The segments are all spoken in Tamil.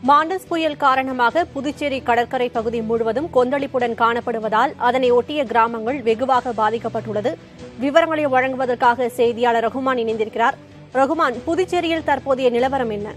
மாண்டஸ் புயல் காரணமாக புதுச்சேரி கடற்கரை பகுதி முழுவதும் கொந்தளிப்புடன் காணப்படுவதால் அதனை ஒட்டிய கிராமங்கள் வெகுவாக பாதிக்கப்பட்டுள்ளது விவரங்களை வழங்குவதற்காக செய்தியாளர் ரகுமான் இணைந்திருக்கிறார் ரகுமான் புதுச்சேரியில் தற்போதைய நிலவரம் என்ன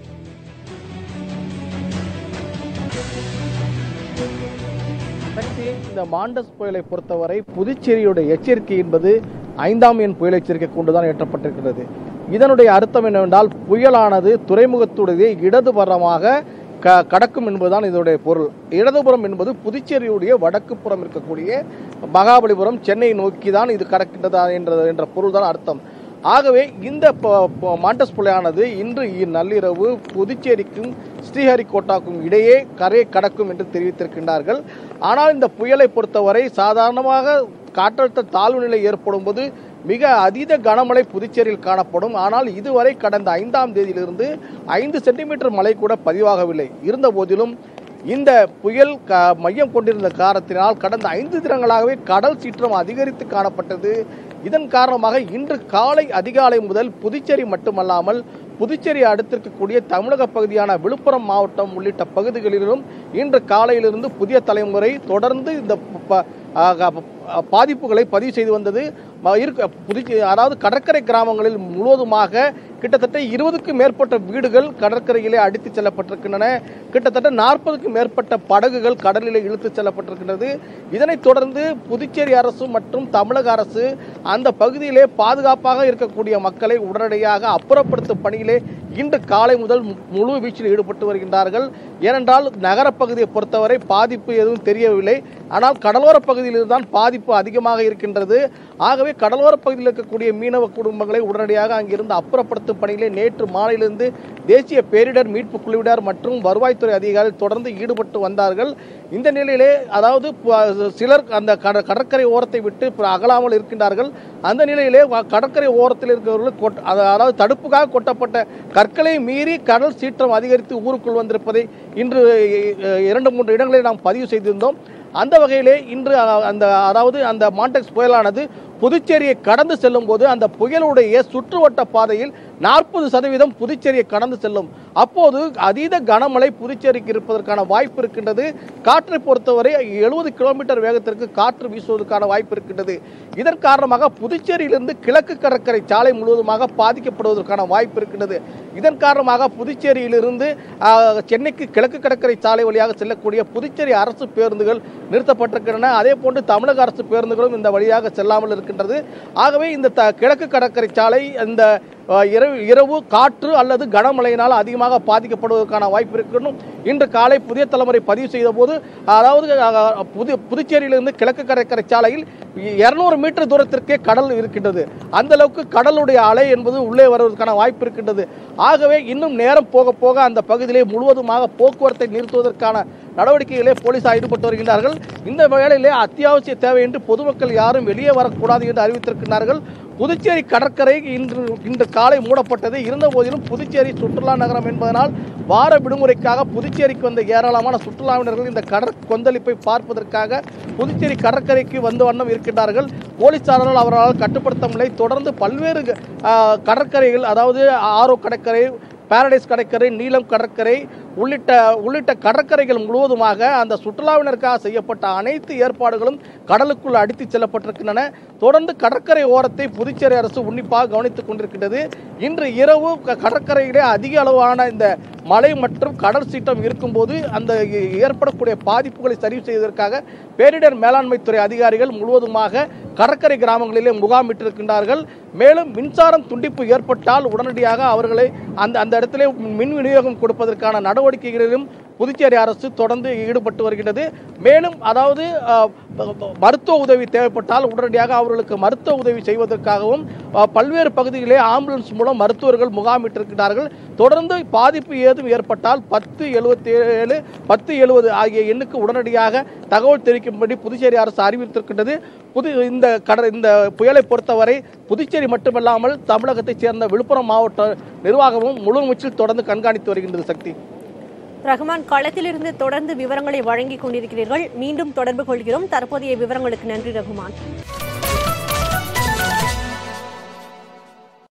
சக்தி, இந்த மாண்டஸ் புயலை பொறுத்தவரை புதுச்சேரியுடைய எச்சரிக்கை என்பது ஐந்தாம் எண் புயல் எச்சரிக்கை கொண்டுதான் ஏற்றப்பட்டிருக்கிறது இதனுடைய அர்த்தம் என்னவென்றால் புயலானது துறைமுகத்துடைய இடதுபுறமாக க கடக்கும் என்பதுதான் இதனுடைய பொருள் இடதுபுறம் என்பது புதுச்சேரியுடைய வடக்கு புறம் இருக்கக்கூடிய மகாபலிபுரம் சென்னை நோக்கி தான் இது கடக்கின்றதா என்ற என்ற பொருள் தான் அர்த்தம் ஆகவே இந்த ப- ப- மாண்டஸ் புயலானது இன்று இ- நள்ளிரவு புதுச்சேரிக்கும் ஸ்ரீஹரிகோட்டாக்கும் இடையே கரை கடக்கும் என்று தெரிவித்திருக்கின்றார்கள் ஆனால் இந்த புயலை பொறுத்தவரை சாதாரணமாக காற்றழுத்த தாழ்வு நிலை ஏற்படும் போது மிக அதீத கனமழை புதுச்சேரியில் காணப்படும் ஆனால் இதுவரை கடந்த ஐந்தாம் தேதியிலிருந்து ஐந்து சென்டிமீட்டர் மழை கூட பதிவாகவில்லை இருந்த போதிலும் இந்த புயல் க மையம் கொண்டிருந்த காரணத்தினால் கடந்த ஐந்து தினங்களாகவே கடல் சீற்றம் அதிகரித்து காணப்பட்டது இதன் காரணமாக இன்று காலை அதிகாலை முதல் புதுச்சேரி மட்டுமல்லாமல் புதுச்சேரி அடுத்திருக்கக்கூடிய தமிழக பகுதியான விழுப்புரம் மாவட்டம் உள்ளிட்ட பகுதிகளிலும் இன்று காலையிலிருந்து புதிய தலைமுறை தொடர்ந்து இந்த ப- ப- ஆ, க- ஆ, பாதிப்புகளை பதிவு செய்து வந்தது ம- இருக்க புதுச்சேரி அதாவது கடற்கரை கிராமங்களில் முழுவதுமாக கிட்டத்தட்ட இருபதுக்கும் மேற்பட்ட வீடுகள் கடற்கரையிலே அடித்துச் செல்லப்பட்டிருக்கின்றன கிட்டத்தட்ட நாற்பதுக்கும் மேற்பட்ட படகுகள் கடலிலே இழுத்துச் செல்லப்பட்டிருக்கின்றது இதனைத் தொடர்ந்து புதுச்சேரி அரசு மற்றும் தமிழக அரசு அந்த பகுதியிலே பாதுகாப்பாக இருக்கக்கூடிய மக்களை உடனடியாக அப்புறப்படுத்தும் பணியிலே இன்று காலை முதல் மு- முழு வீச்சில் ஈடுபட்டு வருகின்றார்கள் ஏனென்றால் நகரப்பகுதியை பொறுத்தவரை பாதிப்பு எதுவும் தெரியவில்லை ஆனால் கடலோர பகுதியில் தான் பாதிப்பு அதிகமாக இருக்கின்றது ஆகவே கடலோர பகுதியில் இருக்கக்கூடிய மீனவ குடும்பங்களை உடனடியாக அங்கிருந்து அப்புறப்படுத்தும் பணியிலே நேற்று மாலையிலிருந்து தேசிய பேரிடர் மீட்பு குழுவினர் மற்றும் வருவாய்த்துறை அதிகாரிகள் தொடர்ந்து ஈடுபட்டு வந்தார்கள் இந்த நிலையிலே அதாவது ப- சிலர் அந்த கட கடற்கரை ஓரத்தை விட்டு ப- அகலாமல் இருக்கின்றார்கள் அந்த நிலையிலே வ- கடற்கரை ஓரத்தில் இருக்கிறவர்கள் கொட்- அத- அதாவது தடுப்புக்காக கொட்டப்பட்ட கற்களை மீறி கடல் சீற்றம் அதிகரித்து ஊருக்குள் வந்திருப்பதை இன்று அஹ், இரண்டு மூன்று இடங்களில் நாம் பதிவு செய்திருந்தோம் அந்த வகையிலே இன்று அஹ், அந்த அதாவது அந்த மாண்டெக்ஸ் புயலானது புதுச்சேரியை கடந்து செல்லும் போது அந்த புயலுடைய சுற்றுவட்ட பாதையில் நாற்பது சதவீதம் புதுச்சேரியை கடந்து செல்லும் அப்போது அதீத கனமழை புதுச்சேரிக்கு இருப்பதற்கான வாய்ப்பு இருக்கின்றது காற்றை பொறுத்தவரை எழுபது கிலோமீட்டர் வேகத்திற்கு காற்று வீசுவதற்கான வாய்ப்பு இருக்கின்றது இதன் காரணமாக புதுச்சேரியிலிருந்து கிழக்கு கடற்கரை சாலை முழுவதுமாக பாதிக்கப்படுவதற்கான வாய்ப்பு இருக்கின்றது இதன் காரணமாக புதுச்சேரியிலிருந்து ஆஹ், சென்னைக்கு கிழக்கு கடற்கரை சாலை வழியாக செல்லக்கூடிய புதுச்சேரி அரசு பேருந்துகள் நிறுத்தப்பட்டிருக்கின்றன அதே போன்று தமிழக அரசு பேருந்துகளும் இந்த வழியாக செல்லாமல் இருக்கின்றது ஆகவே இந்த த- கிழக்கு கடற்கரை சாலை இந்த ஆஹ், இரவு இரவு காற்று அல்லது கனமழையினால் அதிகமாக பாதிக்கப்படுவதற்கான வாய்ப்பு இருக்கணும் இன்று காலை புதிய தலைமுறை பதிவு செய்த போது அதாவது ஆஹ், புது புதுச்சேரியிலிருந்து கிழக்கு கடற்கரை சாலையில் இருநூறு மீட்டர் தூரத்திற்கே கடல் இருக்கின்றது அந்த அளவுக்கு கடலுடைய அலை என்பது உள்ளே வருவதற்கான வாய்ப்பு இருக்கின்றது ஆகவே இன்னும் நேரம் போக போக அந்த பகுதியிலே முழுவதுமாக போக்குவரத்தை நிறுத்துவதற்கான நடவடிக்கைகளே போலீசார் ஈடுபட்டு வருகின்றார்கள் இந்த வேளையிலே அத்தியாவசிய தேவை என்று பொதுமக்கள் யாரும் வெளியே வரக்கூடாது என்று அறிவித்திருக்கிறார்கள் புதுச்சேரி கடற்கரை இன்று இன்று காலை மூடப்பட்டது இருந்த போதிலும் புதுச்சேரி சுற்றுலா நகரம் என்பதனால் வார விடுமுறைக்காக புதுச்சேரிக்கு வந்த ஏராளமான சுற்றுலாவினர்கள் இந்த கடற் கொந்தளிப்பை பார்ப்பதற்காக புதுச்சேரி கடற்கரைக்கு வந்த வண்ணம் இருக்கின்றார்கள் போலீசாரால் அவர்களால் கட்டுப்படுத்த முடியலை தொடர்ந்து பல்வேறு ஆஹ், கடற்கரைகள் அதாவது ஆரோ கடற்கரை பாரடைஸ் கடற்கரை நீலம் கடற்கரை உள்ளிட்ட உள்ளிட்ட கடற்கரைகள் முழுவதுமாக அந்த சுற்றுலாவினருக்காக செய்யப்பட்ட அனைத்து ஏற்பாடுகளும் கடலுக்குள் அடித்துச் செல்லப்பட்டிருக்கின்றன தொடர்ந்து கடற்கரை ஓரத்தை புதுச்சேரி அரசு உன்னிப்பாக கவனித்துக் கொண்டிருக்கின்றது இன்று இரவு க- கடற்கரையிலே அதிக அளவான இந்த மழை மற்றும் கடல் சீற்றம் இருக்கும்போது அந்த ஏ- ஏற்படக்கூடிய பாதிப்புகளை சரி செய்வதற்காக பேரிடர் மேலாண்மை துறை அதிகாரிகள் முழுவதுமாக கடற்கரை கிராமங்களிலே முகாமிட்டிருக்கின்றார்கள் மேலும் மின்சாரம் துண்டிப்பு ஏற்பட்டால் உடனடியாக அவர்களை அந்த அந்த இடத்திலே மின் விநியோகம் கொடுப்பதற்கான நடவடிக்கைகளிலும் புதுச்சேரி அரசு தொடர்ந்து ஈடுபட்டு வருகிறது மேலும் அதாவது அஹ், மருத்துவ உதவி தேவைப்பட்டால் உடனடியாக அவர்களுக்கு மருத்துவ உதவி செய்வதற்காகவும் அஹ், பல்வேறு பகுதிகளிலே ஆம்புலன்ஸ் மூலம் மருத்துவர்கள் முகாமிட்டிருக்கிறார்கள் தொடர்ந்து பாதிப்பு ஏதும் ஏற்பட்டால் பத்து எழுபத்தி ஏழு பத்து எழுபது ஆகிய எண்ணுக்கு உடனடியாக தகவல் தெரிவிக்கும்படி புதுச்சேரி அரசு அறிவித்திருக்கின்றது புது இந்த கடல் இந்த புயலை பொறுத்தவரை புதுச்சேரி மட்டுமல்லாமல் தமிழகத்தைச் சேர்ந்த விழுப்புரம் மாவட்ட நிர்வாகமும் முழு மூச்சில் தொடர்ந்து கண்காணித்து வருகின்றது சக்தி ரஹ்மான் களத்திலிருந்து தொடர்ந்து விவரங்களை வழங்கிக் கொண்டிருக்கிறீர்கள் மீண்டும் தொடர்பு கொள்கிறோம் தற்போதைய விவரங்களுக்கு நன்றி ரகுமான்